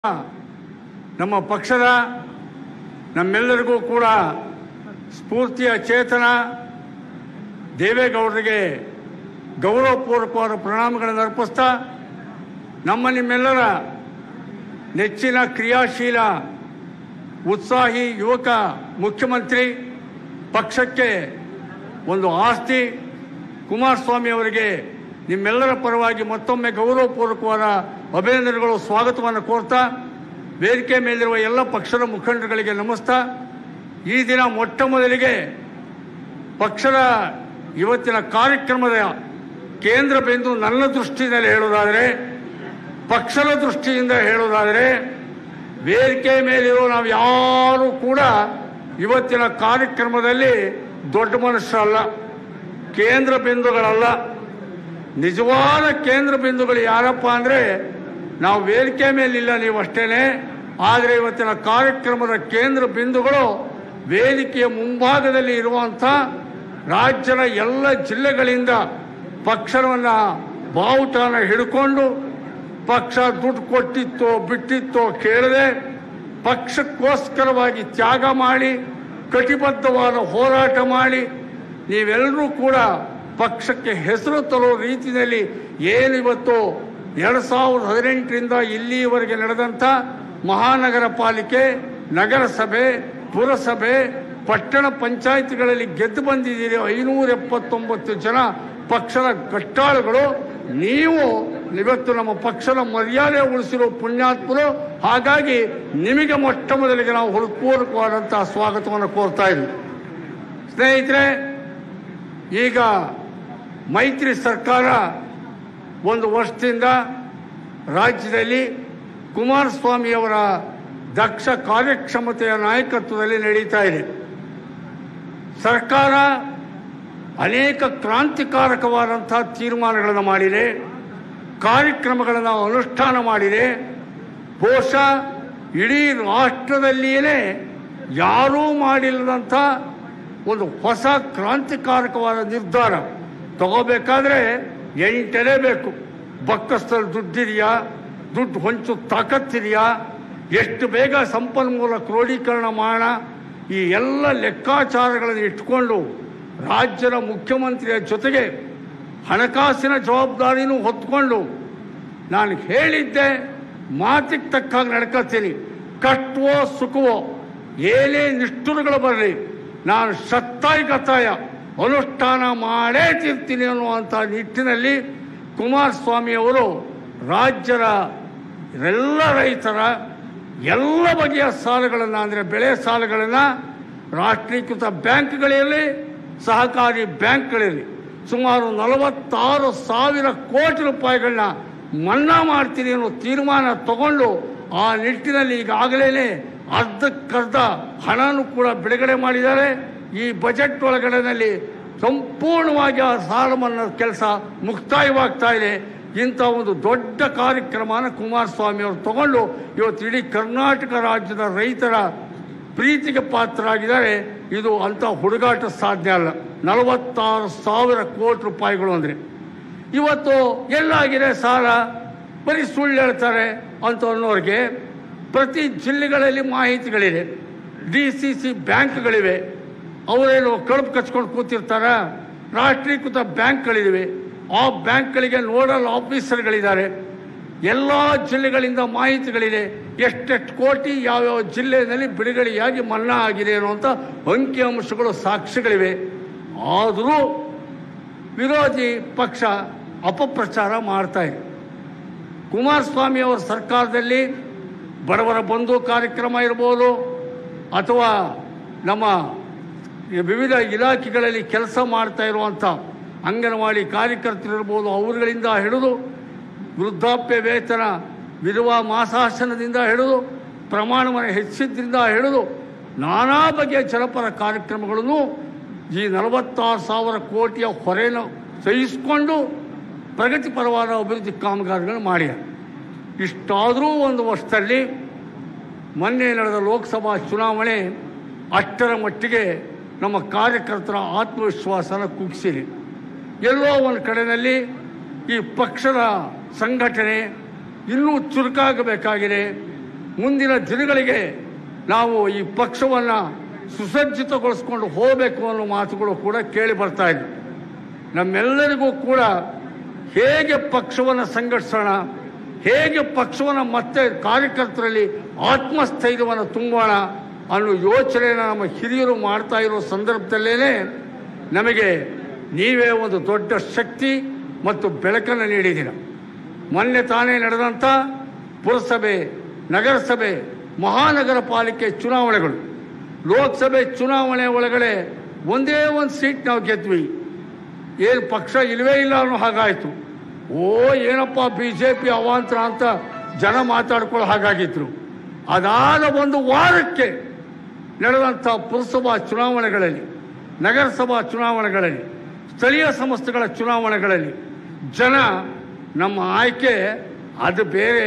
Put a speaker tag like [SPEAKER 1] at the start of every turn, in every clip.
[SPEAKER 1] ನಮ್ಮ ಪಕ್ಷದ ನಮ್ಮೆಲ್ಲರಿಗೂ ಕೂಡ ಸ್ಫೂರ್ತಿಯ ಚೇತನ ದೇವೇಗೌಡರಿಗೆ ಗೌರವಪೂರ್ವಕವಾದ ಪ್ರಣಾಮಗಳನ್ನು ಅರ್ಪಿಸ್ತಾ ನಮ್ಮ ನಿಮ್ಮೆಲ್ಲರ ನೆಚ್ಚಿನ ಕ್ರಿಯಾಶೀಲ ಉತ್ಸಾಹಿ ಯುವಕ ಮುಖ್ಯಮಂತ್ರಿ ಪಕ್ಷಕ್ಕೆ ಒಂದು ಆಸ್ತಿ ಕುಮಾರಸ್ವಾಮಿ ಅವರಿಗೆ ನಿಮ್ಮೆಲ್ಲರ ಪರವಾಗಿ ಮತ್ತೊಮ್ಮೆ ಗೌರವಪೂರ್ವಕವಾದ ಅಭಿನಂದನೆಗಳು ಸ್ವಾಗತವನ್ನು ಕೋರ್ತಾ ವೇದಿಕೆ ಮೇಲಿರುವ ಎಲ್ಲ ಪಕ್ಷದ ಮುಖಂಡರುಗಳಿಗೆ ನಮಸ್ತಾ ಈ ದಿನ ಮೊಟ್ಟ ಮೊದಲಿಗೆ ಪಕ್ಷದ ಇವತ್ತಿನ ಕಾರ್ಯಕ್ರಮದ ಕೇಂದ್ರ ಬಿಂದು ನನ್ನ ದೃಷ್ಟಿಯಲ್ಲಿ ಹೇಳುವುದಾದರೆ ಪಕ್ಷದ ದೃಷ್ಟಿಯಿಂದ ಹೇಳುವುದಾದರೆ ವೇದಿಕೆ ಮೇಲಿರೋ ನಾವು ಯಾರು ಕೂಡ ಇವತ್ತಿನ ಕಾರ್ಯಕ್ರಮದಲ್ಲಿ ದೊಡ್ಡ ಮನುಷ್ಯರಲ್ಲ ಕೇಂದ್ರ ಬಿಂದುಗಳಲ್ಲ ನಿಜವಾದ ಕೇಂದ್ರ ಬಿಂದುಗಳು ಯಾರಪ್ಪ ಅಂದರೆ ನಾವು ವೇದಿಕೆ ಮೇಲಿಲ್ಲ ನೀವು ಅಷ್ಟೇನೆ ಆದರೆ ಇವತ್ತಿನ ಕಾರ್ಯಕ್ರಮದ ಕೇಂದ್ರ ಬಿಂದುಗಳು ವೇದಿಕೆಯ ಮುಂಭಾಗದಲ್ಲಿ ಇರುವಂಥ ರಾಜ್ಯದ ಎಲ್ಲ ಜಿಲ್ಲೆಗಳಿಂದ ಪಕ್ಷವನ್ನು ಬಾವುಟನ ಹಿಡ್ಕೊಂಡು ಪಕ್ಷ ದುಡ್ಡು ಕೊಟ್ಟಿತ್ತೋ ಬಿಟ್ಟಿತ್ತೋ ಕೇಳದೆ ಪಕ್ಷಕ್ಕೋಸ್ಕರವಾಗಿ ತ್ಯಾಗ ಮಾಡಿ ಕಟಿಬದ್ಧವಾದ ಹೋರಾಟ ಮಾಡಿ ನೀವೆಲ್ಲರೂ ಕೂಡ ಪಕ್ಷಕ್ಕೆ ಹೆಸರು ತರೋ ರೀತಿಯಲ್ಲಿ ಏನಿವತ್ತು ಎರಡು ಸಾವಿರದ ಹದಿನೆಂಟರಿಂದ ಇಲ್ಲಿಯವರೆಗೆ ನಡೆದಂಥ ಮಹಾನಗರ ಪಾಲಿಕೆ ನಗರಸಭೆ ಪುರಸಭೆ ಪಟ್ಟಣ ಪಂಚಾಯಿತಿಗಳಲ್ಲಿ ಗೆದ್ದು ಬಂದಿದ್ದೀರಿ ಐನೂರ ಎಪ್ಪತ್ತೊಂಬತ್ತು ಜನ ಪಕ್ಷದ ಕಟ್ಟಾಳುಗಳು ನೀವು ಇವತ್ತು ನಮ್ಮ ಪಕ್ಷದ ಮರ್ಯಾದೆ ಉಳಿಸಿರೋ ಪುಣ್ಯಾತ್ಮರು ಹಾಗಾಗಿ ನಿಮಗೆ ಮೊಟ್ಟ ಮೊದಲಿಗೆ ನಾವು ಹೃತ್ಪೂರ್ವಕವಾದಂತಹ ಸ್ವಾಗತವನ್ನು ಕೋರ್ತಾ ಇದ್ವಿ ಸ್ನೇಹಿತರೆ ಈಗ ಮೈತ್ರಿ ಸರ್ಕಾರ ಒಂದು ವರ್ಷದಿಂದ ರಾಜ್ಯದಲ್ಲಿ ಕುಮಾರಸ್ವಾಮಿಯವರ ದಕ್ಷ ಕಾರ್ಯಕ್ಷಮತೆಯ ನಾಯಕತ್ವದಲ್ಲಿ ನಡೀತಾ ಇದೆ ಸರ್ಕಾರ ಅನೇಕ ಕ್ರಾಂತಿಕಾರಕವಾದಂಥ ತೀರ್ಮಾನಗಳನ್ನು ಮಾಡಿದೆ ಕಾರ್ಯಕ್ರಮಗಳನ್ನು ಅನುಷ್ಠಾನ ಮಾಡಿದೆ ಬಹುಶಃ ಇಡೀ ರಾಷ್ಟ್ರದಲ್ಲಿಯೇ ಯಾರೂ ಮಾಡಿಲ್ಲದಂಥ ಒಂದು ಹೊಸ ಕ್ರಾಂತಿಕಾರಕವಾದ ನಿರ್ಧಾರ ತಗೋಬೇಕಾದ್ರೆ ಎಂಟನೇ ಬೇಕು ಬಕ್ಕಸ್ತಲ್ಲಿ ದುಡ್ಡಿದೆಯಾ ದುಡ್ಡು ಹೊಂಚು ತಾಕತ್ತಿದೆಯಾ ಎಷ್ಟು ಬೇಗ ಸಂಪನ್ಮೂಲ ಕ್ರೋಢೀಕರಣ ಮಾಡೋಣ ಈ ಎಲ್ಲ ಲೆಕ್ಕಾಚಾರಗಳನ್ನು ಇಟ್ಕೊಂಡು ರಾಜ್ಯದ ಮುಖ್ಯಮಂತ್ರಿಯ ಜೊತೆಗೆ ಹಣಕಾಸಿನ ಜವಾಬ್ದಾರಿನೂ ಹೊತ್ಕೊಂಡು ನಾನು ಹೇಳಿದ್ದೆ ಮಾತಿಗೆ ತಕ್ಕಾಗಿ ನಡ್ಕೊತೀನಿ ಕಟ್ಟುವೋ ಸುಖವೋ ಏನೇ ನಿಷ್ಠುರಗಳು ಬರಲಿ ನಾನು ಸತ್ತಾಯ ಗತಾಯ ಅನುಷ್ಠಾನ ಮಾಡೇ ತೀರ್ತೀನಿ ಅನ್ನುವಂಥ ನಿಟ್ಟಿನಲ್ಲಿ ಕುಮಾರಸ್ವಾಮಿ ಅವರು ರಾಜ್ಯದ ಎಲ್ಲ ರೈತರ ಎಲ್ಲ ಬಗೆಯ ಸಾಲಗಳನ್ನು ಅಂದರೆ ಬೆಳೆ ಸಾಲಗಳನ್ನು ರಾಷ್ಟ್ರೀಕೃತ ಬ್ಯಾಂಕ್ಗಳಲ್ಲಿ ಸಹಕಾರಿ ಬ್ಯಾಂಕ್ಗಳಲ್ಲಿ ಸುಮಾರು ನಲವತ್ತಾರು ಸಾವಿರ ಕೋಟಿ ರೂಪಾಯಿಗಳನ್ನ ಮನ್ನಾ ಮಾಡ್ತೀನಿ ಅನ್ನೋ ತೀರ್ಮಾನ ತಗೊಂಡು ಆ ನಿಟ್ಟಿನಲ್ಲಿ ಈಗಾಗಲೇ ಅರ್ಧಕ್ಕರ್ಧ ಹಣನೂ ಕೂಡ ಬಿಡುಗಡೆ ಮಾಡಿದ್ದಾರೆ ಈ ಬಜೆಟ್ ಒಳಗಡೆನಲ್ಲಿ ಸಂಪೂರ್ಣವಾಗಿ ಆ ಸಾಲ ಮನ್ನಾ ಕೆಲಸ ಮುಕ್ತಾಯವಾಗ್ತಾ ಇದೆ ಇಂಥ ಒಂದು ದೊಡ್ಡ ಕಾರ್ಯಕ್ರಮನ ಕುಮಾರಸ್ವಾಮಿ ಅವರು ತಗೊಂಡು ಇವತ್ತು ಇಡೀ ಕರ್ನಾಟಕ ರಾಜ್ಯದ ರೈತರ ಪ್ರೀತಿಗೆ ಪಾತ್ರರಾಗಿದ್ದಾರೆ ಇದು ಅಂಥ ಹುಡುಗಾಟ ಸಾಧ್ಯ ಅಲ್ಲ ನಲವತ್ತಾರು ಸಾವಿರ ಕೋಟಿ ರೂಪಾಯಿಗಳು ಅಂದರೆ ಇವತ್ತು ಎಲ್ಲಾಗಿದೆ ಸಾಲ ಬರೀ ಸುಳ್ಳು ಹೇಳ್ತಾರೆ ಅಂತ ಅನ್ನೋರಿಗೆ ಪ್ರತಿ ಜಿಲ್ಲೆಗಳಲ್ಲಿ ಮಾಹಿತಿಗಳಿದೆ ಡಿ ಸಿ ಸಿ ಬ್ಯಾಂಕ್ಗಳಿವೆ ಅವರೇನು ಕಳುಪು ಕಚ್ಕೊಂಡು ಕೂತಿರ್ತಾರ ರಾಷ್ಟ್ರೀಕೃತ ಬ್ಯಾಂಕ್ಗಳಿವೆ ಆ ಬ್ಯಾಂಕ್ಗಳಿಗೆ ನೋಡಲ್ ಆಫೀಸರ್ಗಳಿದ್ದಾರೆ ಎಲ್ಲ ಜಿಲ್ಲೆಗಳಿಂದ ಮಾಹಿತಿಗಳಿದೆ ಎಷ್ಟೆಷ್ಟು ಕೋಟಿ ಯಾವ್ಯಾವ ಜಿಲ್ಲೆಯಲ್ಲಿ ಬಿಡುಗಡೆಯಾಗಿ ಮನ್ನಾ ಆಗಿದೆ ಅನ್ನುವಂಥ ಅಂಕಿಅಂಶಗಳು ಸಾಕ್ಷಿಗಳಿವೆ ಆದರೂ ವಿರೋಧಿ ಪಕ್ಷ ಅಪಪ್ರಚಾರ ಮಾಡ್ತಾ ಇದೆ ಕುಮಾರಸ್ವಾಮಿ ಅವರ ಸರ್ಕಾರದಲ್ಲಿ ಬಡವರ ಬಂಧು ಕಾರ್ಯಕ್ರಮ ಇರ್ಬೋದು ಅಥವಾ ನಮ್ಮ ಈ ವಿವಿಧ ಇಲಾಖೆಗಳಲ್ಲಿ ಕೆಲಸ ಮಾಡ್ತಾ ಇರುವಂಥ ಅಂಗನವಾಡಿ ಕಾರ್ಯಕರ್ತರಿರ್ಬೋದು ಅವರುಗಳಿಂದ ಹಿಡಿದು ವೃದ್ಧಾಪ್ಯ ವೇತನ ವಿಧವಾ ಮಾಸಾಸನದಿಂದ ಹಿಡಿದು ಪ್ರಮಾಣವನ್ನು ಹೆಚ್ಚಿದ್ರಿಂದ ಹಿಡಿದು ನಾನಾ ಬಗೆಯ ಜನಪರ ಕಾರ್ಯಕ್ರಮಗಳನ್ನು ಈ ನಲವತ್ತಾರು ಸಾವಿರ ಕೋಟಿಯ ಹೊರೆನ ಸಹಿಸಿಕೊಂಡು ಪ್ರಗತಿಪರವಾದ ಅಭಿವೃದ್ಧಿ ಕಾಮಗಾರಿಗಳನ್ನು ಮಾಡ್ಯಾರ ಇಷ್ಟಾದರೂ ಒಂದು ವರ್ಷದಲ್ಲಿ ಮೊನ್ನೆ ನಡೆದ ಲೋಕಸಭಾ ಚುನಾವಣೆ ಅಷ್ಟರ ಮಟ್ಟಿಗೆ ನಮ್ಮ ಕಾರ್ಯಕರ್ತರ ಆತ್ಮವಿಶ್ವಾಸನ ಕುಗ್ಸಿದೆ ಎಲ್ಲೋ ಒಂದು ಕಡೆಯಲ್ಲಿ ಈ ಪಕ್ಷದ ಸಂಘಟನೆ ಇನ್ನೂ ಚುರುಕಾಗಬೇಕಾಗಿದೆ ಮುಂದಿನ ದಿನಗಳಿಗೆ ನಾವು ಈ ಪಕ್ಷವನ್ನು ಸುಸಜ್ಜಿತಗೊಳಿಸ್ಕೊಂಡು ಹೋಗಬೇಕು ಅನ್ನೋ ಮಾತುಗಳು ಕೂಡ ಕೇಳಿ ಬರ್ತಾ ಇದೆ ನಮ್ಮೆಲ್ಲರಿಗೂ ಕೂಡ ಹೇಗೆ ಪಕ್ಷವನ್ನು ಸಂಘಟಿಸೋಣ ಹೇಗೆ ಪಕ್ಷವನ್ನು ಮತ್ತೆ ಕಾರ್ಯಕರ್ತರಲ್ಲಿ ಆತ್ಮಸ್ಥೈರ್ಯವನ್ನು ತುಂಬೋಣ ಅನ್ನೋ ಯೋಚನೆಯನ್ನು ನಮ್ಮ ಹಿರಿಯರು ಮಾಡ್ತಾ ಇರೋ ಸಂದರ್ಭದಲ್ಲೇ ನಮಗೆ ನೀವೇ ಒಂದು ದೊಡ್ಡ ಶಕ್ತಿ ಮತ್ತು ಬೆಳಕನ್ನು ನೀಡಿದ್ದೀರ ಮೊನ್ನೆ ತಾನೇ ನಡೆದಂಥ ಪುರಸಭೆ ನಗರಸಭೆ ಮಹಾನಗರ ಪಾಲಿಕೆ ಚುನಾವಣೆಗಳು ಲೋಕಸಭೆ ಚುನಾವಣೆ ಒಳಗಡೆ ಒಂದೇ ಒಂದು ಸೀಟ್ ನಾವು ಗೆದ್ವಿ ಏನು ಪಕ್ಷ ಇಲ್ಲವೇ ಇಲ್ಲ ಅನ್ನೋ ಹಾಗಾಯಿತು ಓ ಏನಪ್ಪ ಬಿ ಜೆ ಪಿ ಅವಾಂತರ ಅಂತ ಜನ ಮಾತಾಡ್ಕೊಳ್ಳೋ ಹಾಗಾಗಿದ್ರು ಅದಾದ ಒಂದು ವಾರಕ್ಕೆ ನಡೆದಂಥ ಪುರಸಭಾ ಚುನಾವಣೆಗಳಲ್ಲಿ ನಗರಸಭಾ ಚುನಾವಣೆಗಳಲ್ಲಿ ಸ್ಥಳೀಯ ಸಂಸ್ಥೆಗಳ ಚುನಾವಣೆಗಳಲ್ಲಿ ಜನ ನಮ್ಮ ಆಯ್ಕೆ ಅದು ಬೇರೆ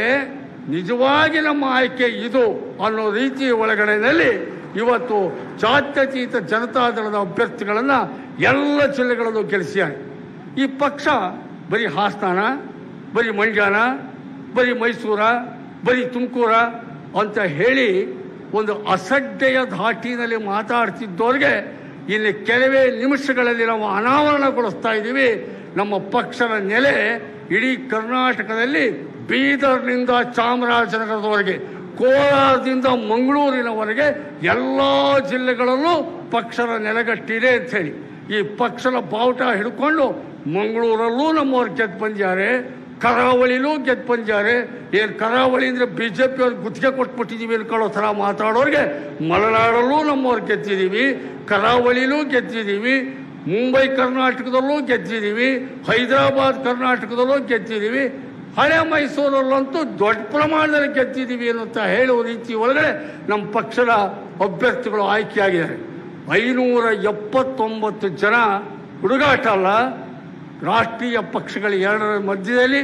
[SPEAKER 1] ನಿಜವಾಗಿ ನಮ್ಮ ಆಯ್ಕೆ ಇದು ಅನ್ನೋ ರೀತಿಯ ಒಳಗಡೆಯಲ್ಲಿ ಇವತ್ತು ಜಾತ್ಯತೀತ ಜನತಾದಳದ ಅಭ್ಯರ್ಥಿಗಳನ್ನು ಎಲ್ಲ ಜಿಲ್ಲೆಗಳಲ್ಲೂ ಗೆಲ್ಲಿಸಿದ್ದಾರೆ ಈ ಪಕ್ಷ ಬರೀ ಹಾಸನ ಬರೀ ಮಂಡ್ಯನ ಬರೀ ಮೈಸೂರ ಬರೀ ತುಮಕೂರ ಅಂತ ಹೇಳಿ ಒಂದು ಅಸಡ್ಡೆಯ ಧಾಟಿನಲ್ಲಿ ಮಾತಾಡ್ತಿದ್ದವ್ರಿಗೆ ಇಲ್ಲಿ ಕೆಲವೇ ನಿಮಿಷಗಳಲ್ಲಿ ನಾವು ಅನಾವರಣಗೊಳಿಸ್ತಾ ಇದ್ದೀವಿ ನಮ್ಮ ಪಕ್ಷದ ನೆಲೆ ಇಡೀ ಕರ್ನಾಟಕದಲ್ಲಿ ಬೀದರ್ನಿಂದ ಚಾಮರಾಜನಗರದವರೆಗೆ ಕೋಲಾರದಿಂದ ಮಂಗಳೂರಿನವರೆಗೆ ಎಲ್ಲ ಜಿಲ್ಲೆಗಳಲ್ಲೂ ಪಕ್ಷದ ನೆಲೆಗಟ್ಟಿದೆ ಅಂತ ಹೇಳಿ ಈ ಪಕ್ಷದ ಬಾವುಟ ಹಿಡ್ಕೊಂಡು ಮಂಗಳೂರಲ್ಲೂ ನಮ್ಮವ್ರು ಗೆದ್ದು ಬಂದಿದ್ದಾರೆ ಕರಾವಳಿಲೂ ಗೆದ್ದು ಬಂದಿದ್ದಾರೆ ಏನು ಕರಾವಳಿ ಅಂದರೆ ಬಿ ಜೆ ಪಿ ಅವ್ರಿಗೆ ಗುತ್ತಿಗೆ ಕೊಟ್ಬಿಟ್ಟಿದ್ದೀವಿ ಅನ್ಕೊಳ್ಳೋ ಥರ ಮಾತಾಡೋರಿಗೆ ಮಲೆನಾಡಲ್ಲೂ ನಮ್ಮವ್ರು ಗೆದ್ದಿದ್ದೀವಿ ಕರಾವಳಿಲೂ ಗೆದ್ದಿದ್ದೀವಿ ಮುಂಬೈ ಕರ್ನಾಟಕದಲ್ಲೂ ಗೆದ್ದಿದ್ದೀವಿ ಹೈದರಾಬಾದ್ ಕರ್ನಾಟಕದಲ್ಲೂ ಗೆದ್ದಿದ್ದೀವಿ ಹಳೆ ಮೈಸೂರಲ್ಲಂತೂ ದೊಡ್ಡ ಪ್ರಮಾಣದಲ್ಲಿ ಗೆದ್ದಿದ್ದೀವಿ ಅನ್ನುತ್ತಾ ಹೇಳುವ ರೀತಿ ಒಳಗಡೆ ನಮ್ಮ ಪಕ್ಷದ ಅಭ್ಯರ್ಥಿಗಳು ಆಯ್ಕೆಯಾಗಿದ್ದಾರೆ ಐನೂರ ಎಪ್ಪತ್ತೊಂಬತ್ತು ಜನ ಹುಡುಗಾಟ ಅಲ್ಲ ರಾಷ್ಟ್ರೀಯ ಪಕ್ಷಗಳ ಎರಡರ ಮಧ್ಯದಲ್ಲಿ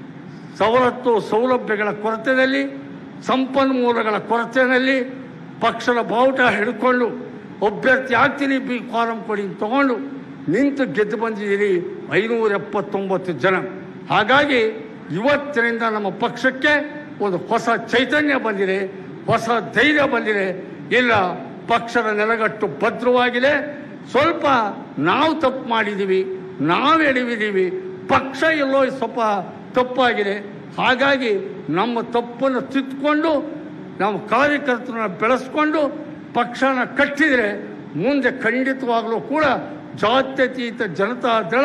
[SPEAKER 1] ಸವಲತ್ತು ಸೌಲಭ್ಯಗಳ ಕೊರತೆಯಲ್ಲಿ ಸಂಪನ್ಮೂಲಗಳ ಕೊರತೆಯಲ್ಲಿ ಪಕ್ಷದ ಬಾವುಟ ಹಿಡ್ಕೊಂಡು ಅಭ್ಯರ್ಥಿ ಆಗ್ತೀನಿ ಬಿ ಫಾರಂ ಕೊಡಿ ಅಂತ ತಗೊಂಡು ನಿಂತು ಗೆದ್ದು ಬಂದಿದ್ದೀರಿ ಐನೂರ ಎಪ್ಪತ್ತೊಂಬತ್ತು ಜನ ಹಾಗಾಗಿ ಇವತ್ತಿನಿಂದ ನಮ್ಮ ಪಕ್ಷಕ್ಕೆ ಒಂದು ಹೊಸ ಚೈತನ್ಯ ಬಂದಿದೆ ಹೊಸ ಧೈರ್ಯ ಬಂದಿದೆ ಇಲ್ಲ ಪಕ್ಷದ ನೆಲಗಟ್ಟು ಭದ್ರವಾಗಿದೆ ಸ್ವಲ್ಪ ನಾವು ತಪ್ಪು ಮಾಡಿದ್ದೀವಿ ನಾವು ಎಡವಿದ್ದೀವಿ ಪಕ್ಷ ಎಲ್ಲೋ ಸ್ವಲ್ಪ ತಪ್ಪಾಗಿದೆ ಹಾಗಾಗಿ ನಮ್ಮ ತಪ್ಪನ್ನು ತಿದ್ದುಕೊಂಡು ನಾವು ಕಾರ್ಯಕರ್ತರನ್ನ ಬೆಳೆಸ್ಕೊಂಡು ಪಕ್ಷನ ಕಟ್ಟಿದರೆ ಮುಂದೆ ಖಂಡಿತವಾಗಲೂ ಕೂಡ ಜಾತ್ಯತೀತ ಜನತಾ ದಳ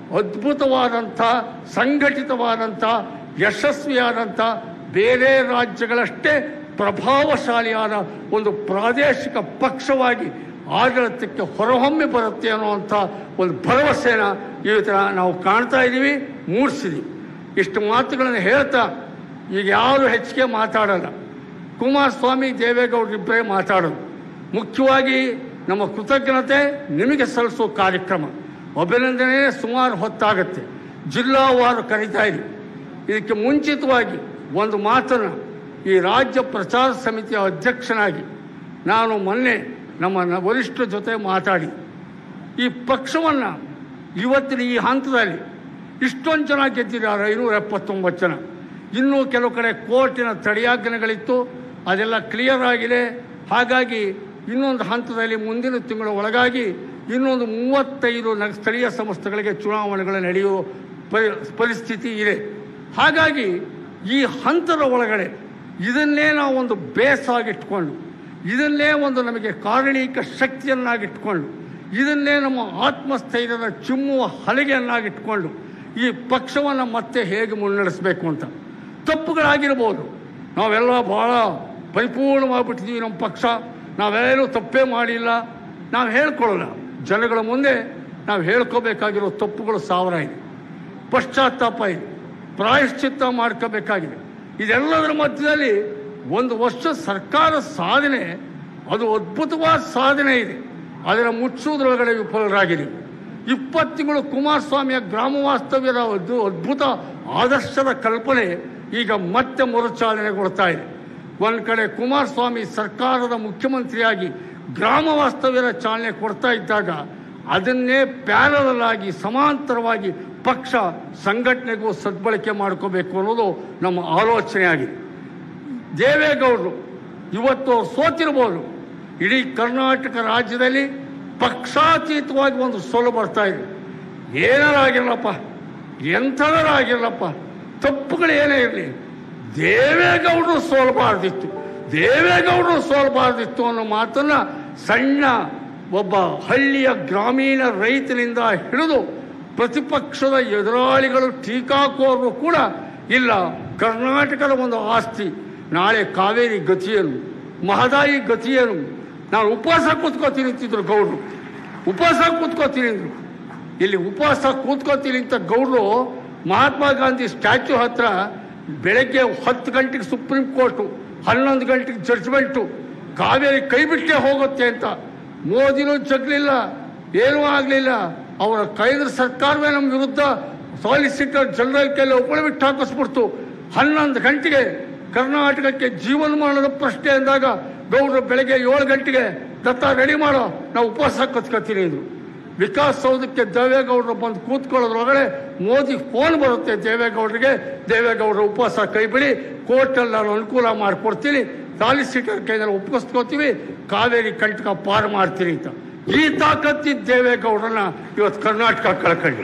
[SPEAKER 1] ಅದ್ಭುತವಾದಂಥ ಸಂಘಟಿತವಾದಂಥ ಯಶಸ್ವಿಯಾದಂಥ ಬೇರೆ ರಾಜ್ಯಗಳಷ್ಟೇ ಪ್ರಭಾವಶಾಲಿಯಾದ ಒಂದು ಪ್ರಾದೇಶಿಕ ಪಕ್ಷವಾಗಿ ಆಡಳಿತಕ್ಕೆ ಹೊರಹೊಮ್ಮೆ ಬರುತ್ತೆ ಅನ್ನುವಂಥ ಒಂದು ಭರವಸೆನ ಇವತ್ತು ನಾವು ಕಾಣ್ತಾ ಇದ್ದೀವಿ ಮೂಡಿಸಿದ್ದೀವಿ ಇಷ್ಟು ಮಾತುಗಳನ್ನು ಹೇಳ್ತಾ ಈಗ ಯಾರು ಹೆಚ್ಚಿಗೆ ಮಾತಾಡಲ್ಲ ಕುಮಾರಸ್ವಾಮಿ ದೇವೇಗೌಡರಿಬ್ಬರೇ ಮಾತಾಡೋದು ಮುಖ್ಯವಾಗಿ ನಮ್ಮ ಕೃತಜ್ಞತೆ ನಿಮಗೆ ಸಲ್ಲಿಸೋ ಕಾರ್ಯಕ್ರಮ ಅಭಿನಂದನೆ ಸುಮಾರು ಹೊತ್ತಾಗತ್ತೆ ಜಿಲ್ಲಾವಾರು ಕರೀತಾ ಇದ್ದೀವಿ ಇದಕ್ಕೆ ಮುಂಚಿತವಾಗಿ ಒಂದು ಮಾತನ್ನು ಈ ರಾಜ್ಯ ಪ್ರಚಾರ ಸಮಿತಿಯ ಅಧ್ಯಕ್ಷನಾಗಿ ನಾನು ಮೊನ್ನೆ ನಮ್ಮ ನ- ವರಿಷ್ಠರ ಜೊತೆ ಮಾತಾಡಿ ಈ ಪಕ್ಷವನ್ನು ಇವತ್ತಿನ ಈ ಹಂತದಲ್ಲಿ ಇಷ್ಟೊಂದು ಜನ ಗೆದ್ದಿದ್ದಾರೆ ಐನೂರ ಎಪ್ಪತ್ತೊಂಬತ್ತು ಜನ ಇನ್ನೂ ಕೆಲವು ಕಡೆ ಕೋರ್ಟಿನ ತಡೆಯಾಜ್ಞೆಗಳಿತ್ತು ಅದೆಲ್ಲ ಕ್ಲಿಯರ್ ಆಗಿದೆ ಹಾಗಾಗಿ ಇನ್ನೊಂದು ಹಂತದಲ್ಲಿ ಮುಂದಿನ ತಿಂಗಳ ಒಳಗಾಗಿ ಇನ್ನೊಂದು ಮೂವತ್ತೈದು ನ ಸ್ಥಳೀಯ ಸಂಸ್ಥೆಗಳಿಗೆ ಚುನಾವಣೆಗಳು ನಡೆಯುವ ಪರಿ ಪರಿಸ್ಥಿತಿ ಇದೆ ಹಾಗಾಗಿ ಈ ಹಂತದ ಒಳಗಡೆ ಇದನ್ನೇ ನಾವು ಒಂದು ಬೇಸ್ ಆಗಿಟ್ಕೊಂಡು ಇದನ್ನೇ ಒಂದು ನಮಗೆ ಕಾರಣೀಕ ಶಕ್ತಿಯನ್ನಾಗಿಟ್ಕೊಂಡು ಇದನ್ನೇ ನಮ್ಮ ಆತ್ಮಸ್ಥೈರ್ಯದ ಚಿಮ್ಮುವ ಹಲಗೆಯನ್ನಾಗಿಟ್ಕೊಂಡು ಈ ಪಕ್ಷವನ್ನು ಮತ್ತೆ ಹೇಗೆ ಮುನ್ನಡೆಸಬೇಕು ಅಂತ ತಪ್ಪುಗಳಾಗಿರ್ಬೋದು ನಾವೆಲ್ಲ ಭಾಳ ಪರಿಪೂರ್ಣವಾಗಿಬಿಟ್ಟಿದ್ದೀವಿ ನಮ್ಮ ಪಕ್ಷ ನಾವೇನು ತಪ್ಪೇ ಮಾಡಿಲ್ಲ ನಾವು ಹೇಳ್ಕೊಳ್ಳಲ್ಲ ಜನಗಳ ಮುಂದೆ ನಾವು ಹೇಳ್ಕೋಬೇಕಾಗಿರೋ ತಪ್ಪುಗಳು ಸಾವಿರ ಇದೆ ಪಶ್ಚಾತ್ತಾಪ ಇದೆ ಪ್ರಾಯಶ್ಚಿತ್ತ ಮಾಡ್ಕೋಬೇಕಾಗಿದೆ ಇದೆಲ್ಲದರ ಮಧ್ಯದಲ್ಲಿ ಒಂದು ವರ್ಷ ಸರ್ಕಾರ ಸಾಧನೆ ಅದು ಅದ್ಭುತವಾದ ಸಾಧನೆ ಇದೆ ಅದರ ಮುಚ್ಚುವುದರೊಳಗಡೆ ವಿಫಲರಾಗಿದೆ ಇಪ್ಪತ್ತು ತಿಂಗಳು ಕುಮಾರಸ್ವಾಮಿಯ ಗ್ರಾಮ ವಾಸ್ತವ್ಯದ ಒಂದು ಅದ್ಭುತ ಆದರ್ಶದ ಕಲ್ಪನೆ ಈಗ ಮತ್ತೆ ಮರುಚಾಲನೆಗೊಳ್ತಾ ಇದೆ ಒಂದು ಕಡೆ ಕುಮಾರಸ್ವಾಮಿ ಸರ್ಕಾರದ ಮುಖ್ಯಮಂತ್ರಿಯಾಗಿ ಗ್ರಾಮ ವಾಸ್ತವ್ಯದ ಚಾಲನೆ ಕೊಡ್ತಾ ಇದ್ದಾಗ ಅದನ್ನೇ ಪ್ಯಾರಲಲ್ ಆಗಿ ಸಮಾಂತರವಾಗಿ ಪಕ್ಷ ಸಂಘಟನೆಗೂ ಸದ್ಬಳಕೆ ಮಾಡ್ಕೋಬೇಕು ಅನ್ನೋದು ನಮ್ಮ ಆಲೋಚನೆ ಆಗಿದೆ ದೇವೇಗೌಡರು ಇವತ್ತು ಅವ್ರು ಸೋತಿರ್ಬೋದು ಇಡೀ ಕರ್ನಾಟಕ ರಾಜ್ಯದಲ್ಲಿ ಪಕ್ಷಾತೀತವಾಗಿ ಒಂದು ಸೋಲು ಬರ್ತಾ ಇದೆ ಏನಾರಾಗಿರಲಪ್ಪ ಎಂಥದರಾಗಿರಲಪ್ಪ ತಪ್ಪುಗಳು ಏನೇ ಇರಲಿ ದೇವೇಗೌಡರು ಸೋಲ್ಬಾರ್ದಿತ್ತು ದೇವೇಗೌಡರು ಸೋಲ್ಬಾರ್ದಿತ್ತು ಅನ್ನೋ ಮಾತನ್ನ ಸಣ್ಣ ಒಬ್ಬ ಹಳ್ಳಿಯ ಗ್ರಾಮೀಣ ರೈತನಿಂದ ಹಿಡಿದು ಪ್ರತಿಪಕ್ಷದ ಎದುರಾಳಿಗಳು ಟೀಕಾಕೋರರು ಕೂಡ ಇಲ್ಲ ಕರ್ನಾಟಕದ ಒಂದು ಆಸ್ತಿ ನಾಳೆ ಕಾವೇರಿ ಗತಿಯೇನು ಮಹದಾಯಿ ಗತಿಯೇನು ನಾನು ಉಪವಾಸ ಕೂತ್ಕೋತೀನಿ ಅಂತಿದ್ರು ಗೌಡ್ರು ಉಪವಾಸ ಕೂತ್ಕೋತೀನಿ ಅಂದ್ರು ಇಲ್ಲಿ ಉಪವಾಸ ಕೂತ್ಕೋತೀನಿ ಅಂತ ಗೌಡ್ರು ಮಹಾತ್ಮ ಗಾಂಧಿ ಸ್ಟ್ಯಾಚ್ಯೂ ಹತ್ರ ಬೆಳಗ್ಗೆ ಹತ್ತು ಗಂಟೆಗೆ ಸುಪ್ರೀಂ ಕೋರ್ಟು ಹನ್ನೊಂದು ಗಂಟೆಗೆ ಜಡ್ಜ್ಮೆಂಟು ಕಾವೇರಿ ಕೈ ಬಿಟ್ಟೆ ಹೋಗುತ್ತೆ ಅಂತ ಮೋದಿನೂ ಜಗ್ಲಿಲ್ಲ ಏನೂ ಆಗಲಿಲ್ಲ ಅವರ ಕೇಂದ್ರ ಸರ್ಕಾರವೇ ನಮ್ಮ ವಿರುದ್ಧ ಸಾಲಿಸಿಟರ್ ಜನರಲ್ ಕೈಲಿ ಒಬ್ಬಳು ಬಿಟ್ಟು ಹಾಕಿಸ್ಬಿಡ್ತು ಹನ್ನೊಂದು ಗಂಟೆಗೆ ಕರ್ನಾಟಕಕ್ಕೆ ಜೀವನಮಾನದ ಪ್ರಶ್ನೆ ಅಂದಾಗ ಗೌಡ್ರು ಬೆಳಗ್ಗೆ ಏಳು ಗಂಟೆಗೆ ದತ್ತ ರೆಡಿ ಮಾಡೋ ನಾವು ಉಪವಾಸ ಕತ್ಕೋತೀನಿ ಅಂದ್ರು ವಿಕಾಸ್ ಸೌಧಕ್ಕೆ ದೇವೇಗೌಡರು ಬಂದು ಕೂತ್ಕೊಳ್ಳೋದ್ರೊಳಗಡೆ ಮೋದಿ ಫೋನ್ ಬರುತ್ತೆ ದೇವೇಗೌಡರಿಗೆ ದೇವೇಗೌಡರು ಉಪವಾಸ ಕೈ ಬಿಡಿ ಕೋರ್ಟಲ್ಲಿ ನಾನು ಅನುಕೂಲ ಮಾಡಿಕೊಡ್ತೀನಿ ಸಾಲಿಸಿಟರ್ ಕೈನಲ್ಲಿ ಒಪ್ಪಿಸ್ಕೋತೀವಿ ಕಾವೇರಿ ಕಂಟಕ ಪಾರು ಮಾಡ್ತೀನಿ ಅಂತ ಈ ತಾಕತ್ತಿದ್ದ ದೇವೇಗೌಡರನ್ನ ಇವತ್ತು ಕರ್ನಾಟಕ ಕಳ್ಕೊಂಡು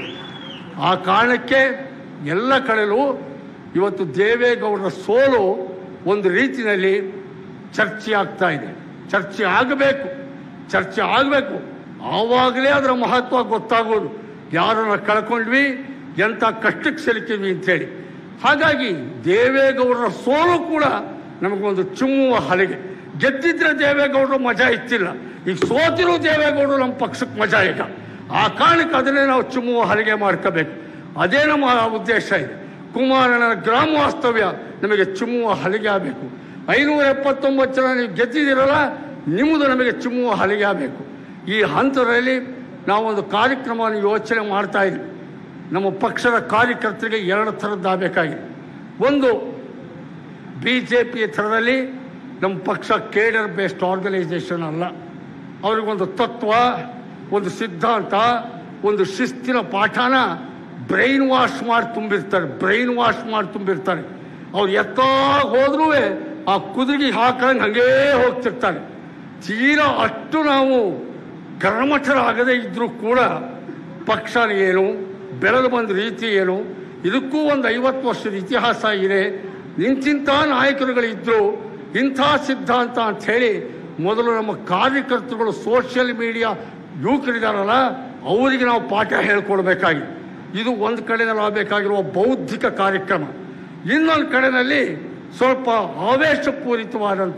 [SPEAKER 1] ಆ ಕಾರಣಕ್ಕೆ ಎಲ್ಲ ಕಡೆಲೂ ಇವತ್ತು ದೇವೇಗೌಡರ ಸೋಲು ಒಂದು ರೀತಿಯಲ್ಲಿ ಚರ್ಚೆ ಆಗ್ತಾ ಇದೆ ಚರ್ಚೆ ಆಗಬೇಕು ಚರ್ಚೆ ಆಗಬೇಕು ಆವಾಗಲೇ ಅದರ ಮಹತ್ವ ಗೊತ್ತಾಗೋದು ಯಾರನ್ನ ಕಳ್ಕೊಂಡ್ವಿ ಎಂಥ ಕಷ್ಟಕ್ಕೆ ಸಿಲುಕಿದ್ವಿ ಅಂತೇಳಿ ಹಾಗಾಗಿ ದೇವೇಗೌಡರ ಸೋಲು ಕೂಡ ನಮಗೊಂದು ಚಿಮ್ಮುವ ಹಲಗೆ ಗೆದ್ದಿದ್ರೆ ದೇವೇಗೌಡರು ಮಜಾ ಇತ್ತಿಲ್ಲ ಈಗ ಸೋತಿರೋ ದೇವೇಗೌಡರು ನಮ್ಮ ಪಕ್ಷಕ್ಕೆ ಮಜಾ ಈಗ ಆ ಕಾರಣಕ್ಕೆ ಅದನ್ನೇ ನಾವು ಚಿಮ್ಮುವ ಹಲಿಗೆ ಮಾಡ್ಕೋಬೇಕು ಅದೇ ನಮ್ಮ ಉದ್ದೇಶ ಇದೆ ಕುಮಾರನ ಗ್ರಾಮ ವಾಸ್ತವ್ಯ ನಮಗೆ ಚಿಮ್ಮುವ ಹಲಿಗೆ ಆಗಬೇಕು ಐನೂರ ಎಪ್ಪತ್ತೊಂಬತ್ತು ಜನ ನೀವು ಗೆದ್ದಿದ್ದೀರಲ್ಲ ನಿಮ್ಮದು ನಮಗೆ ಚಿಮ್ಮುವ ಹಲಿಗೆ ಆಗಬೇಕು ಈ ಹಂತದಲ್ಲಿ ನಾವೊಂದು ಕಾರ್ಯಕ್ರಮವನ್ನು ಯೋಚನೆ ಮಾಡ್ತಾ ಇದ್ವಿ ನಮ್ಮ ಪಕ್ಷದ ಕಾರ್ಯಕರ್ತರಿಗೆ ಎರಡು ಥರದ್ದಾಗಬೇಕಾಗಿದೆ ಒಂದು ಬಿ ಜೆ ಪಿ ಥರದಲ್ಲಿ ನಮ್ಮ ಪಕ್ಷ ಕೇಡರ್ ಬೇಸ್ಡ್ ಆರ್ಗನೈಸೇಷನ್ ಅಲ್ಲ ಅವ್ರಿಗೊಂದು ತತ್ವ ಒಂದು ಸಿದ್ಧಾಂತ ಒಂದು ಶಿಸ್ತಿನ ಪಾಠನ ಬ್ರೈನ್ ವಾಶ್ ಮಾಡಿ ತುಂಬಿರ್ತಾರೆ ಬ್ರೈನ್ ವಾಶ್ ಮಾಡಿ ತುಂಬಿರ್ತಾರೆ ಅವ್ರು ಎತ್ತ ಹೋದ್ರೂ ಆ ಕುದುರೆಗೆ ಹಾಕಂಗೆ ಹಂಗೇ ಹೋಗ್ತಿರ್ತಾರೆ ತೀರಾ ಅಷ್ಟು ನಾವು ಕರ್ಮಠರಾಗದೇ ಇದ್ರೂ ಕೂಡ ಪಕ್ಷ ಏನು ಬೆಳೆದು ಬಂದ ರೀತಿ ಏನು ಇದಕ್ಕೂ ಒಂದು ಐವತ್ತು ವರ್ಷದ ಇತಿಹಾಸ ಇದೆ ಇಂತಿಂಥ ನಾಯಕರುಗಳಿದ್ರು ಇಂಥ ಸಿದ್ಧಾಂತ ಅಂತ ಹೇಳಿ ಮೊದಲು ನಮ್ಮ ಕಾರ್ಯಕರ್ತರುಗಳು ಸೋಷಿಯಲ್ ಮೀಡಿಯಾ ಯುವಕರಿದಾರಲ್ಲ ಅವರಿಗೆ ನಾವು ಪಾಠ ಹೇಳ್ಕೊಡ್ಬೇಕಾಗಿ ಇದು ಒಂದು ಕಡೆನಲ್ಲಿ ಆಗಬೇಕಾಗಿರುವ ಬೌದ್ಧಿಕ ಕಾರ್ಯಕ್ರಮ ಇನ್ನೊಂದು ಕಡೆನಲ್ಲಿ ಸ್ವಲ್ಪ ಆವೇಶಪೂರಿತವಾದಂಥ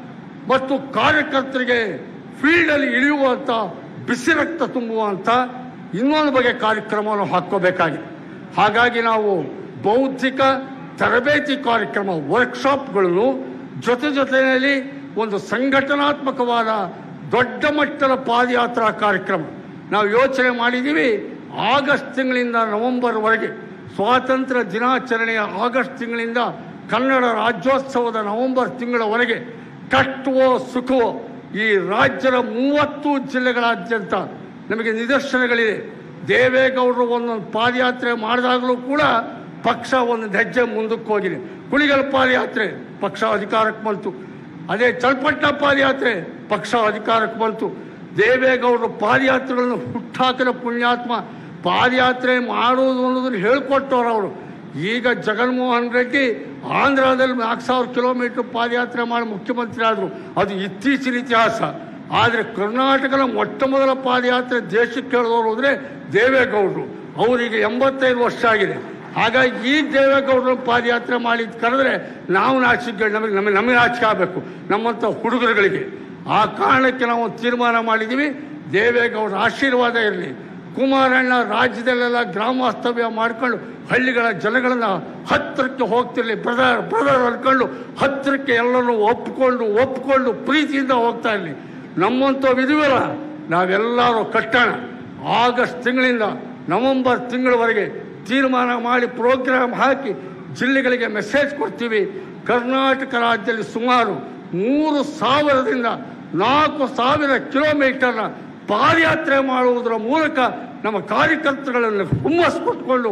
[SPEAKER 1] ಮತ್ತು ಕಾರ್ಯಕರ್ತರಿಗೆ ಫೀಲ್ಡಲ್ಲಿ ಇಳಿಯುವಂಥ ಬಿಸಿ ರಕ್ತ ತುಂಬುವಂಥ ಇನ್ನೊಂದು ಬಗೆಯ ಕಾರ್ಯಕ್ರಮವನ್ನು ಹಾಕ್ಕೋಬೇಕಾಗಿದೆ ಹಾಗಾಗಿ ನಾವು ಬೌದ್ಧಿಕ ತರಬೇತಿ ಕಾರ್ಯಕ್ರಮ ವರ್ಕ್ಶಾಪ್ಗಳನ್ನು ಜೊತೆ ಜೊತೆಯಲ್ಲಿ ಒಂದು ಸಂಘಟನಾತ್ಮಕವಾದ ದೊಡ್ಡ ಮಟ್ಟದ ಪಾದಯಾತ್ರಾ ಕಾರ್ಯಕ್ರಮ ನಾವು ಯೋಚನೆ ಮಾಡಿದ್ದೀವಿ ಆಗಸ್ಟ್ ತಿಂಗಳಿಂದ ನವೆಂಬರ್ವರೆಗೆ ಸ್ವಾತಂತ್ರ್ಯ ದಿನಾಚರಣೆಯ ಆಗಸ್ಟ್ ತಿಂಗಳಿಂದ ಕನ್ನಡ ರಾಜ್ಯೋತ್ಸವದ ನವೆಂಬರ್ ತಿಂಗಳವರೆಗೆ ಕಟ್ಟುವೋ ಸುಖವೋ ಈ ರಾಜ್ಯದ ಮೂವತ್ತು ಜಿಲ್ಲೆಗಳಾದ್ಯಂತ ನಮಗೆ ನಿದರ್ಶನಗಳಿದೆ ದೇವೇಗೌಡರು ಒಂದೊಂದು ಪಾದಯಾತ್ರೆ ಮಾಡಿದಾಗಲೂ ಕೂಡ ಪಕ್ಷ ಒಂದು ಹೆಜ್ಜೆ ಮುಂದಕ್ಕೆ ಹೋಗಿದೆ ಕುಣಿಗಲ್ ಪಾದಯಾತ್ರೆ ಪಕ್ಷ ಅಧಿಕಾರಕ್ಕೆ ಬಂತು ಅದೇ ಚಲ್ಪಟ್ಟ ಪಾದಯಾತ್ರೆ ಪಕ್ಷ ಅಧಿಕಾರಕ್ಕೆ ಬಂತು ದೇವೇಗೌಡರು ಪಾದಯಾತ್ರೆಗಳನ್ನು ಹುಟ್ಟಾಕಿದ ಪುಣ್ಯಾತ್ಮ ಪಾದಯಾತ್ರೆ ಮಾಡುವುದು ಅನ್ನೋದನ್ನು ಹೇಳ್ಕೊಟ್ಟವ್ರು ಅವರು ಈಗ ಜಗನ್ಮೋಹನ್ ರೆಡ್ಡಿ ಆಂಧ್ರದಲ್ಲಿ ನಾಲ್ಕು ಸಾವಿರ ಕಿಲೋಮೀಟರ್ ಪಾದಯಾತ್ರೆ ಮಾಡಿ ಮುಖ್ಯಮಂತ್ರಿ ಆದರು ಅದು ಇತ್ತೀಚಿನ ಇತಿಹಾಸ ಆದರೆ ಕರ್ನಾಟಕದ ಮೊಟ್ಟ ಮೊದಲ ಪಾದಯಾತ್ರೆ ದೇಶಕ್ಕೆ ಕೇಳಿದವರು ಅಂದರೆ ದೇವೇಗೌಡರು ಅವರಿಗೆ ಎಂಬತ್ತೈದು ವರ್ಷ ಆಗಿದೆ ಹಾಗಾಗಿ ಈ ದೇವೇಗೌಡರು ಪಾದಯಾತ್ರೆ ಮಾಡಿ ಕರೆದ್ರೆ ನಾವು ನಾಚಿಕೆ ನಮಗೆ ನಮಗೆ ನಮಗೆ ನಾಚಿಕೆ ಆಗಬೇಕು ನಮ್ಮಂಥ ಹುಡುಗರುಗಳಿಗೆ ಆ ಕಾರಣಕ್ಕೆ ನಾವು ತೀರ್ಮಾನ ಮಾಡಿದ್ದೀವಿ ದೇವೇಗೌಡರ ಆಶೀರ್ವಾದ ಇರಲಿ ಕುಮಾರಣ್ಣ ರಾಜ್ಯದಲ್ಲೆಲ್ಲ ಗ್ರಾಮ ವಾಸ್ತವ್ಯ ಮಾಡ್ಕೊಂಡು ಹಳ್ಳಿಗಳ ಜನಗಳನ್ನ ಹತ್ತಿರಕ್ಕೆ ಹೋಗ್ತಿರ್ಲಿ ಬ್ರದರ್ ಬ್ರದರ್ ಅನ್ಕೊಂಡು ಹತ್ತಿರಕ್ಕೆ ಎಲ್ಲರೂ ಒಪ್ಕೊಂಡು ಒಪ್ಕೊಂಡು ಪ್ರೀತಿಯಿಂದ ಹೋಗ್ತಾ ಇರಲಿ ನಮ್ಮಂಥ ವಿಧಿವಲ್ಲ ನಾವೆಲ್ಲರೂ ಕಟ್ಟೋಣ ಆಗಸ್ಟ್ ತಿಂಗಳಿಂದ ನವೆಂಬರ್ ತಿಂಗಳವರೆಗೆ ತೀರ್ಮಾನ ಮಾಡಿ ಪ್ರೋಗ್ರಾಮ್ ಹಾಕಿ ಜಿಲ್ಲೆಗಳಿಗೆ ಮೆಸೇಜ್ ಕೊಡ್ತೀವಿ ಕರ್ನಾಟಕ ರಾಜ್ಯದಲ್ಲಿ ಸುಮಾರು ಮೂರು ಸಾವಿರದಿಂದ ನಾಲ್ಕು ಸಾವಿರ ಕಿಲೋಮೀಟರ್ನ ಪಾದಯಾತ್ರೆ ಮಾಡುವುದರ ಮೂಲಕ ನಮ್ಮ ಕಾರ್ಯಕರ್ತಗಳನ್ನು ಹುಮ್ಮಸ್ ಕೊಟ್ಕೊಂಡು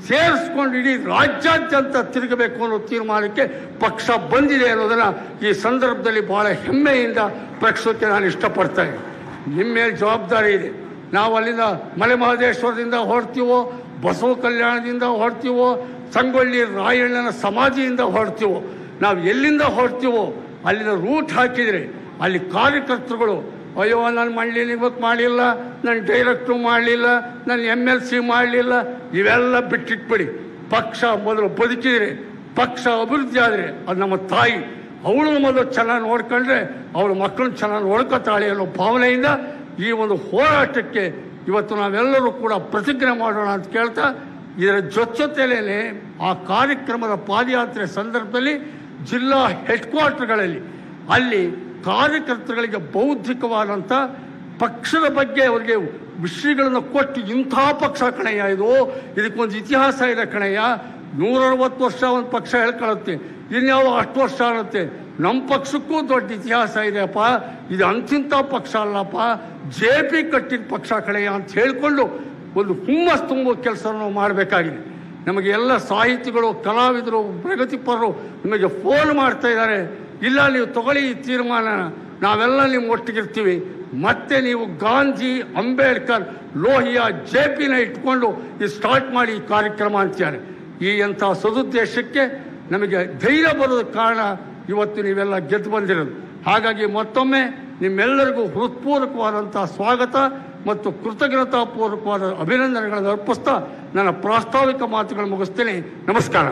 [SPEAKER 1] ಸೇರಿಸ್ಕೊಂಡು ಇಡೀ ರಾಜ್ಯಾದ್ಯಂತ ತಿರುಗಬೇಕು ಅನ್ನೋ ತೀರ್ಮಾನಕ್ಕೆ ಪಕ್ಷ ಬಂದಿದೆ ಅನ್ನೋದನ್ನ ಈ ಸಂದರ್ಭದಲ್ಲಿ ಬಹಳ ಹೆಮ್ಮೆಯಿಂದ ಪ್ರಕಟಿಸೋಕೆ ನಾನು ಇಷ್ಟಪಡ್ತಾ ಇದ್ದೀನಿ ನಿಮ್ಮ ಮೇಲೆ ಜವಾಬ್ದಾರಿ ಇದೆ ನಾವು ಅಲ್ಲಿಂದ ಮಲೆ ಮಹದೇಶ್ವರದಿಂದ ಹೊರಡ್ತೀವೋ ಬಸವ ಕಲ್ಯಾಣದಿಂದ ಹೊರಡ್ತೀವೋ ಸಂಗೊಳ್ಳಿ ರಾಯಣ್ಣನ ಸಮಾಧಿಯಿಂದ ಹೊರಡ್ತೀವೋ ನಾವು ಎಲ್ಲಿಂದ ಹೊರಡ್ತೀವೋ ಅಲ್ಲಿನ ರೂಟ್ ಹಾಕಿದರೆ ಅಲ್ಲಿ ಕಾರ್ಯಕರ್ತರುಗಳು ಅಯ್ಯೋ ನಾನು ಮಂಡ್ಲಿ ಇವತ್ತು ಮಾಡಲಿಲ್ಲ ನನ್ನ ಡೈರೆಕ್ಟ್ರು ಮಾಡಲಿಲ್ಲ ನನ್ನ ಎಮ್ ಎಲ್ ಸಿ ಮಾಡಲಿಲ್ಲ ಇವೆಲ್ಲ ಬಿಟ್ಟಿಟ್ಬಿಡಿ ಪಕ್ಷ ಮೊದಲು ಬದುಕಿದರೆ ಪಕ್ಷ ಅಭಿವೃದ್ಧಿ ಆದರೆ ಅದು ನಮ್ಮ ತಾಯಿ ಅವಳು ಮೊದಲು ಚೆನ್ನಾಗಿ ನೋಡ್ಕೊಂಡ್ರೆ ಅವಳ ಮಕ್ಕಳನ್ನ ಚೆನ್ನಾಗಿ ನೋಡ್ಕೊತಾಳೆ ಅನ್ನೋ ಭಾವನೆಯಿಂದ ಈ ಒಂದು ಹೋರಾಟಕ್ಕೆ ಇವತ್ತು ನಾವೆಲ್ಲರೂ ಕೂಡ ಪ್ರತಿಜ್ಞೆ ಮಾಡೋಣ ಅಂತ ಕೇಳ್ತಾ ಇದರ ಜೊತೆಲೇನೆ ಆ ಕಾರ್ಯಕ್ರಮದ ಪಾದಯಾತ್ರೆ ಸಂದರ್ಭದಲ್ಲಿ ಜಿಲ್ಲಾ ಹೆಡ್ ಕ್ವಾರ್ಟರ್ಗಳಲ್ಲಿ ಅಲ್ಲಿ ಕಾರ್ಯಕರ್ತರುಗಳಿಗೆ ಬೌದ್ಧಿಕವಾದಂಥ ಪಕ್ಷದ ಬಗ್ಗೆ ಅವರಿಗೆ ವಿಷಯಗಳನ್ನು ಕೊಟ್ಟು ಇಂಥ ಪಕ್ಷ ಕಣಯ್ಯ ಇದು ಇದಕ್ಕೊಂದು ಇತಿಹಾಸ ಇದೆ ಕಣಯ್ಯ ನೂರ ಅರವತ್ತು ವರ್ಷ ಒಂದು ಪಕ್ಷ ಹೇಳ್ಕೊಳ್ಳುತ್ತೆ ಇನ್ಯಾವ ಅಷ್ಟು ವರ್ಷ ಅನ್ನುತ್ತೆ ನಮ್ಮ ಪಕ್ಷಕ್ಕೂ ದೊಡ್ಡ ಇತಿಹಾಸ ಇದೆಯಪ್ಪ ಇದು ಅಂತಿಂಥ ಪಕ್ಷ ಅಲ್ಲಪ್ಪ ಜೆ ಪಿ ಕಟ್ಟಿದ ಪಕ್ಷ ಕಣಯ್ಯ ಅಂತ ಹೇಳಿಕೊಂಡು ಒಂದು ಹುಮ್ಮಸ್ ತುಂಬೋ ಕೆಲಸವನ್ನು ಮಾಡಬೇಕಾಗಿದೆ ನಮಗೆ ಎಲ್ಲ ಸಾಹಿತಿಗಳು ಕಲಾವಿದರು ಪ್ರಗತಿಪರರು ನಿಮಗೆ ಫೋನ್ ಮಾಡ್ತಾ ಇದ್ದಾರೆ ಇಲ್ಲ ನೀವು ತಗೊಳ್ಳಿ ಈ ತೀರ್ಮಾನನ ನಾವೆಲ್ಲ ನಿಮ್ಮ ಒಟ್ಟಿಗಿರ್ತೀವಿ ಮತ್ತೆ ನೀವು ಗಾಂಧಿ ಅಂಬೇಡ್ಕರ್ ಲೋಹಿಯ ಜೆ ಪಿನ ಇಟ್ಕೊಂಡು ಈ ಸ್ಟಾರ್ಟ್ ಮಾಡಿ ಈ ಕಾರ್ಯಕ್ರಮ ಅಂತಾರೆ ಈ ಎಂಥ ಸದುದ್ದೇಶಕ್ಕೆ ನಮಗೆ ಧೈರ್ಯ ಬರೋದಕ್ಕೆ ಕಾರಣ ಇವತ್ತು ನೀವೆಲ್ಲ ಗೆದ್ದು ಬಂದಿರೋದು ಹಾಗಾಗಿ ಮತ್ತೊಮ್ಮೆ ನಿಮ್ಮೆಲ್ಲರಿಗೂ ಹೃತ್ಪೂರ್ವಕವಾದಂಥ ಸ್ವಾಗತ ಮತ್ತು ಕೃತಜ್ಞತಾಪೂರ್ವಕವಾದ ಅಭಿನಂದನೆಗಳನ್ನು ಅರ್ಪಿಸ್ತಾ ನನ್ನ ಪ್ರಾಸ್ತಾವಿಕ ಮಾತುಗಳನ್ನು ಮುಗಿಸ್ತೇನೆ ನಮಸ್ಕಾರ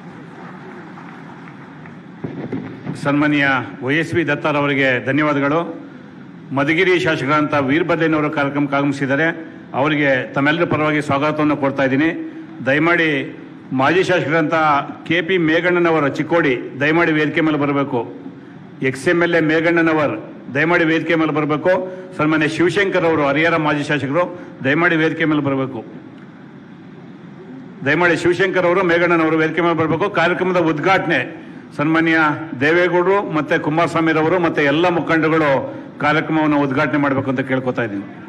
[SPEAKER 2] ಸನ್ಮಾನ್ಯ ವೈ ಎಸ್ ವಿ ದತ್ತಾರವರಿಗೆ ಧನ್ಯವಾದಗಳು ಮಧುಗಿರಿ ಶಾಸಕರಂತ ವೀರಭದ್ರಯ್ಯನವರು ಕಾರ್ಯಕ್ರಮಕ್ಕೆ ಆಗಮಿಸಿದ್ದಾರೆ ಅವರಿಗೆ ತಮ್ಮೆಲ್ಲರ ಪರವಾಗಿ ಸ್ವಾಗತವನ್ನು ಕೊಡ್ತಾ ಇದ್ದೀನಿ ದಯಮಾಡಿ ಮಾಜಿ ಶಾಸಕರಂತ ಕೆ ಪಿ ಮೇಘಣ್ಣನವರ ಚಿಕ್ಕೋಡಿ ದಯಮಾಡಿ ವೇದಿಕೆ ಮೇಲೆ ಬರಬೇಕು ex M L A Meghannanavar ದಯಮಾಡಿ ವೇದಿಕೆ ಮೇಲೆ ಬರಬೇಕು ಸನ್ಮಾನ್ಯ ಶಿವಶಂಕರ್ ಅವರು ಹರಿಹರ ಮಾಜಿ ಶಾಸಕರು ದಯಮಾಡಿ ವೇದಿಕೆ ಮೇಲೆ ಬರಬೇಕು ದಯಮಾಡಿ ಶಿವಶಂಕರ್ ಅವರು ಮೇಘಣ್ಣನವರು ವೇದಿಕೆ ಮೇಲೆ ಬರಬೇಕು ಕಾರ್ಯಕ್ರಮದ ಉದ್ಘಾಟನೆ ಸನ್ಮಾನ್ಯ ದೇವೇಗೌಡರು ಮತ್ತೆ ಕುಮಾರಸ್ವಾಮಿ ರವರು ಮತ್ತೆ ಎಲ್ಲ ಮುಖಂಡಗಳು ಕಾರ್ಯಕ್ರಮವನ್ನು ಉದ್ಘಾಟನೆ ಮಾಡಬೇಕು ಅಂತ ಕೇಳ್ಕೊತಾ ಇದ್ದೀನಿ